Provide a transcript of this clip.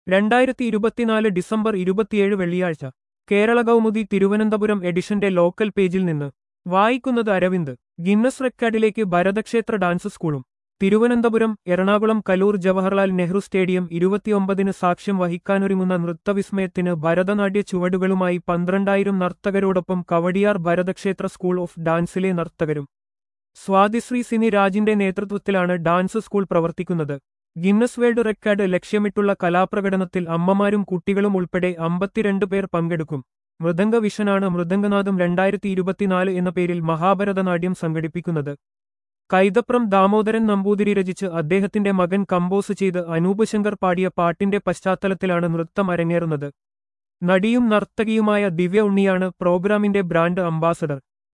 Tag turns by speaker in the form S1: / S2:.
S1: രണ്ടായിരത്തി ഇരുപത്തിനാല് ഡിസംബർ ഇരുപത്തിയേഴ് വെള്ളിയാഴ്ച കേരള കൗമുദി തിരുവനന്തപുരം എഡിഷന്റെ ലോക്കൽ പേജിൽ നിന്ന് വായിക്കുന്നത് അരവിന്ദ് ഗിന്നസ് റെക്കോർഡിലേക്ക് ഭരതക്ഷേത്ര ഡാൻസ് സ്കൂളും തിരുവനന്തപുരം എറണാകുളം കലൂർ ജവഹർലാൽ നെഹ്റു സ്റ്റേഡിയം ഇരുപത്തിയൊമ്പതിന് സാക്ഷ്യം വഹിക്കാനൊരുങ്ങുന്ന നൃത്തവിസ്മയത്തിന് ഭരതനാട്യ ചുവടുകളുമായി പന്ത്രണ്ടായിരം നർത്തകരോടൊപ്പം കവടിയാർ ഭരതക്ഷേത്ര സ്കൂൾ ഓഫ് ഡാൻസിലെ നർത്തകരും സ്വാതിശ്രീ സിനി രാജിന്റെ നേതൃത്വത്തിലാണ് ഡാൻസ് സ്കൂൾ പ്രവർത്തിക്കുന്നത് ഗിന്നസ് വേൾഡ് റെക്കോർഡ് ലക്ഷ്യമിട്ടുള്ള കലാപ്രകടനത്തിൽ അമ്മമാരും കുട്ടികളും ഉൾപ്പെടെ അമ്പത്തിരണ്ട് പേർ പങ്കെടുക്കും മൃദംഗ വിഷനാണ് മൃദംഗനാഥം രണ്ടായിരത്തി ഇരുപത്തിനാല് എന്ന പേരിൽ മഹാഭരതനാട്യം സംഘടിപ്പിക്കുന്നത് കൈതപ്രം ദാമോദരൻ നമ്പൂതിരി രചിച്ച് അദ്ദേഹത്തിന്റെ മകൻ കമ്പോസ് ചെയ്ത് അനൂപ് ശങ്കർ പാടിയ പാട്ടിന്റെ പശ്ചാത്തലത്തിലാണ് നൃത്തം അരങ്ങേറുന്നത് നടിയും നർത്തകിയുമായ ദിവ്യ ഉണ്ണിയാണ് പ്രോഗ്രാമിന്റെ ബ്രാൻഡ് അംബാസഡർ